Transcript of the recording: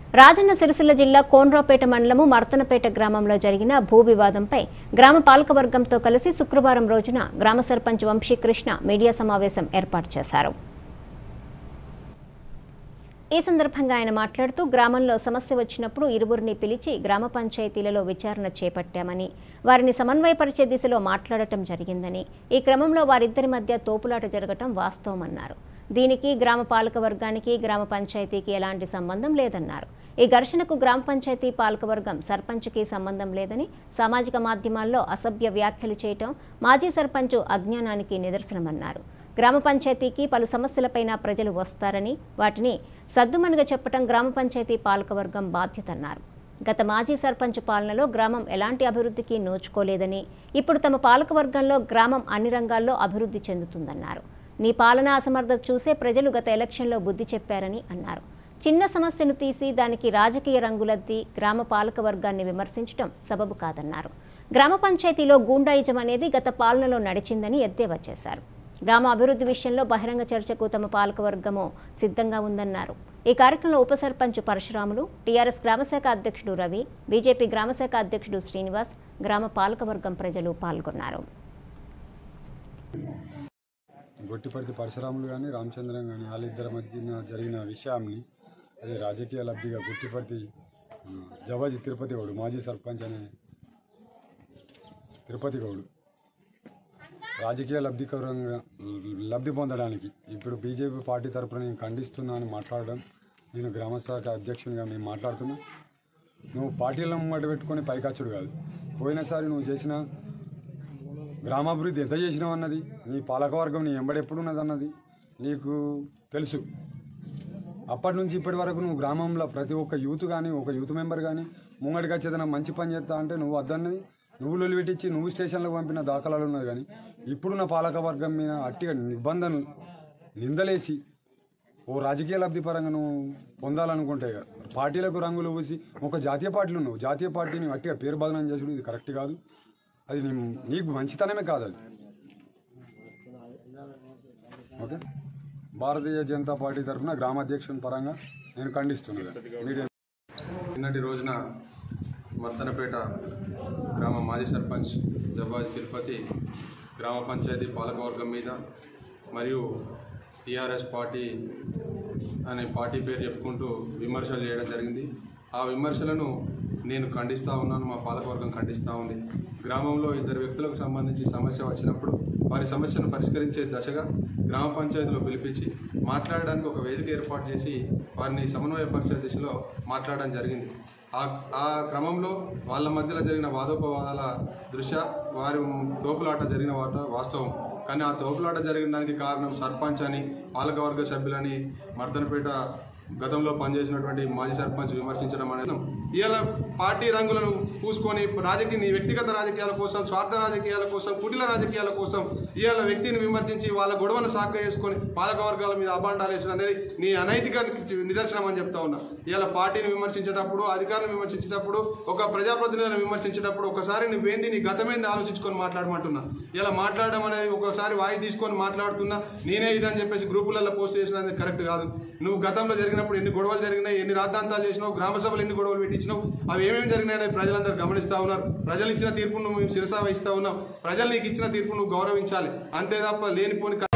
రాజన్న సిరిసిల్ల జిల్లా కోన్రాపేట మండలము మర్తనపేట గ్రామంలో జరిగిన భూ వివాదంపై గ్రామ పాలకవర్గంతో కలిసి శుక్రవారం రోజున గ్రామ సర్పంచ్ వంశీకృష్ణ మీడియా సమావేశం ఏర్పాటు చేశారు ఈ సందర్భంగా ఆయన మాట్లాడుతూ గ్రామంలో సమస్య వచ్చినప్పుడు ఇరువురిని పిలిచి గ్రామ పంచాయతీలలో విచారణ చేపట్టామని వారిని సమన్వయపరిచే దిశలో మాట్లాడటం జరిగిందని ఈ క్రమంలో వారిద్దరి మధ్య తోపులాట జరగటం వాస్తవమన్నారు దీనికి గ్రామ పాలక వర్గానికి గ్రామ పంచాయతీకి ఎలాంటి సంబంధం లేదన్నారు ఈ ఘర్షణకు గ్రామ పంచాయతీ పాలకవర్గం సర్పంచ్కి సంబంధం లేదని సామాజిక మాధ్యమాల్లో అసభ్య వ్యాఖ్యలు చేయటం మాజీ సర్పంచ్ అజ్ఞానానికి నిదర్శనమన్నారు గ్రామ పంచాయతీకి పలు సమస్యలపైన ప్రజలు వస్తారని వాటిని సద్దుమణిగా చెప్పటం గ్రామ పంచాయతీ పాలకవర్గం బాధ్యతన్నారు గత మాజీ సర్పంచ్ పాలనలో గ్రామం ఎలాంటి అభివృద్ధికి నోచుకోలేదని ఇప్పుడు తమ పాలకవర్గంలో గ్రామం అన్ని రంగాల్లో అభివృద్ధి చెందుతుందన్నారు నీ పాలనా అసమర్థత చూసే ప్రజలు గత ఎలక్షన్లో బుద్ధి చెప్పారని అన్నారు చిన్న సమస్యను తీసి దానికి రాజకీయ రంగులద్ది గ్రామ పాలక వర్గాన్ని విమర్శించడం సబబు కాదన్నారు గ్రామ పంచాయతీలో గూండాయిజం అనేది గత పాలనలో నడిచిందని ఎద్దేవా చేశారు గ్రామ అభివృద్ధి విషయంలో బహిరంగ చర్చకు తమ పాలకవర్గము సిద్ధంగా ఉందన్నారు ఈ కార్యక్రమంలో ఉప సర్పంచ్ పరశురాములు టీఆర్ఎస్ గ్రామశాఖ అధ్యక్షుడు రవి బీజేపీ గ్రామశాఖ అధ్యక్షుడు శ్రీనివాస్ గ్రామ పాలకవర్గం ప్రజలు పాల్గొన్నారు గొట్టిపడితే పరశురాములు కానీ రామచంద్రం కానీ వాళ్ళిద్దరి మధ్యన జరిగిన విషయాన్ని అదే రాజకీయ లబ్ధిగా గుట్టిపడితే జవాజీ తిరుపతి గౌడు మాజీ సర్పంచ్ అనే తిరుపతి గౌడు రాజకీయ లబ్ధికరంగా లబ్ధి పొందడానికి ఇప్పుడు బీజేపీ పార్టీ తరపున నేను ఖండిస్తున్నా అని మాట్లాడడం నేను గ్రామశాఖ అధ్యక్షునిగా మేము మాట్లాడుతున్నా నువ్వు పార్టీలను ముంగట పెట్టుకొని పైకచ్చుడు కాదు పోయినసారి నువ్వు చేసిన గ్రామాభివృద్ధి ఎంత చేసినావు అన్నది నీ పాలకవర్గం నీ ఎంబడి ఎప్పుడున్నది అన్నది నీకు తెలుసు అప్పటి నుంచి ఇప్పటి వరకు నువ్వు గ్రామంలో ప్రతి ఒక్క యూత్ కానీ ఒక యూత్ మెంబర్ కానీ ముంగడికి వచ్చేదన్నా మంచి పని చేస్తా అంటే నువ్వు వద్దన్నది నువ్వు లొలిపెట్టించి నువ్వు స్టేషన్లకు పంపిన దాఖలాలు ఉన్నది కానీ ఇప్పుడున్న పాలకవర్గం మీద అట్టిగా నిబంధనలు నిందలేసి ఓ రాజకీయ లబ్ధి పరంగా నువ్వు పొందాలనుకుంటే పార్టీలకు రంగులు పూసి ఒక జాతీయ పార్టీలు ఉన్నావు జాతీయ పార్టీని అట్టిగా పేరు బదనం చేసుడు ఇది కరెక్ట్ కాదు అది నీ నీకు మంచితనమే కాదు అది ఓకే భారతీయ జనతా పార్టీ తరఫున గ్రామాధ్యక్షుని పరంగా నేను ఖండిస్తున్నాను మీడియా నిన్నటి రోజున మర్తనపేట గ్రామ మాజీ సర్పంచ్ జవ్వాజీ తిరుపతి గ్రామ పంచాయతీ పాలకవర్గం మీద మరియు టీఆర్ఎస్ పార్టీ అనే పార్టీ పేరు చెప్పుకుంటూ విమర్శలు చేయడం జరిగింది ఆ విమర్శలను నేను ఖండిస్తూ ఉన్నాను మా పాలకవర్గం ఖండిస్తూ ఉంది గ్రామంలో ఇద్దరు వ్యక్తులకు సంబంధించి సమస్య వచ్చినప్పుడు వారి సమస్యను పరిష్కరించే దశగా గ్రామ పంచాయతీలో పిలిపించి మాట్లాడడానికి ఒక వేదిక ఏర్పాటు చేసి వారిని సమన్వయపరిచే దిశలో మాట్లాడడం జరిగింది ఆ ఆ క్రమంలో వాళ్ళ మధ్యలో జరిగిన వాదోపవాదాల దృష్ట్యా వారి తోపులాట జరిగిన వాట వాస్తవం కానీ ఆ తోపులాట జరిగిన దానికి కారణం సర్పంచ్ అని పాలకవర్గ సభ్యులని మర్దనపేట గతంలో పనిచేసినటువంటి మాజీ సర్పంచ్ విమర్శించడం అనేది ఇవాళ పార్టీ రంగులను పూసుకొని రాజకీయ నీ వ్యక్తిగత రాజకీయాల కోసం స్వార్థ రాజకీయాల కోసం కుటిల రాజకీయాల కోసం ఇవాళ వ్యక్తిని విమర్శించి వాళ్ళ గొడవను సాక చేసుకొని పాలక వర్గాల మీద అబాండాలు వేసిన అనేది నీ అనైతిక నిదర్శనం అని చెప్తా ఉన్నా ఇవాళ పార్టీని విమర్శించేటప్పుడు అధికారులను విమర్శించేటప్పుడు ఒక ప్రజాప్రతినిధులను విమర్శించేటప్పుడు ఒకసారి నువ్వేంది నీ గతమేంది ఆలోచించుకొని మాట్లాడమంటున్నా ఇలా మాట్లాడడం అనేది ఒకసారి వాయి తీసుకొని మాట్లాడుతున్నా నేనే ఇదని చెప్పేసి గ్రూపులలో పోస్ట్ చేసిన అనేది కరెక్ట్ కాదు నువ్వు గతంలో జరిగినప్పుడు ఎన్ని గొడవలు జరిగినాయి ఎన్ని రాద్ధాంతాలు చేసినావు గ్రామ సభలు ఎన్ని గొడవలు పెట్టించినావు అవి ఏమేమి జరిగినాయని ప్రజలందరూ గమనిస్తా ఉన్నారు ప్రజలు ఇచ్చిన తీర్పును మేము శిరసా వహిస్తా ఉన్నాం ప్రజలు నీకు ఇచ్చిన తీర్పు నువ్వు గౌరవించాలి అంతే తప్ప లేనిపోని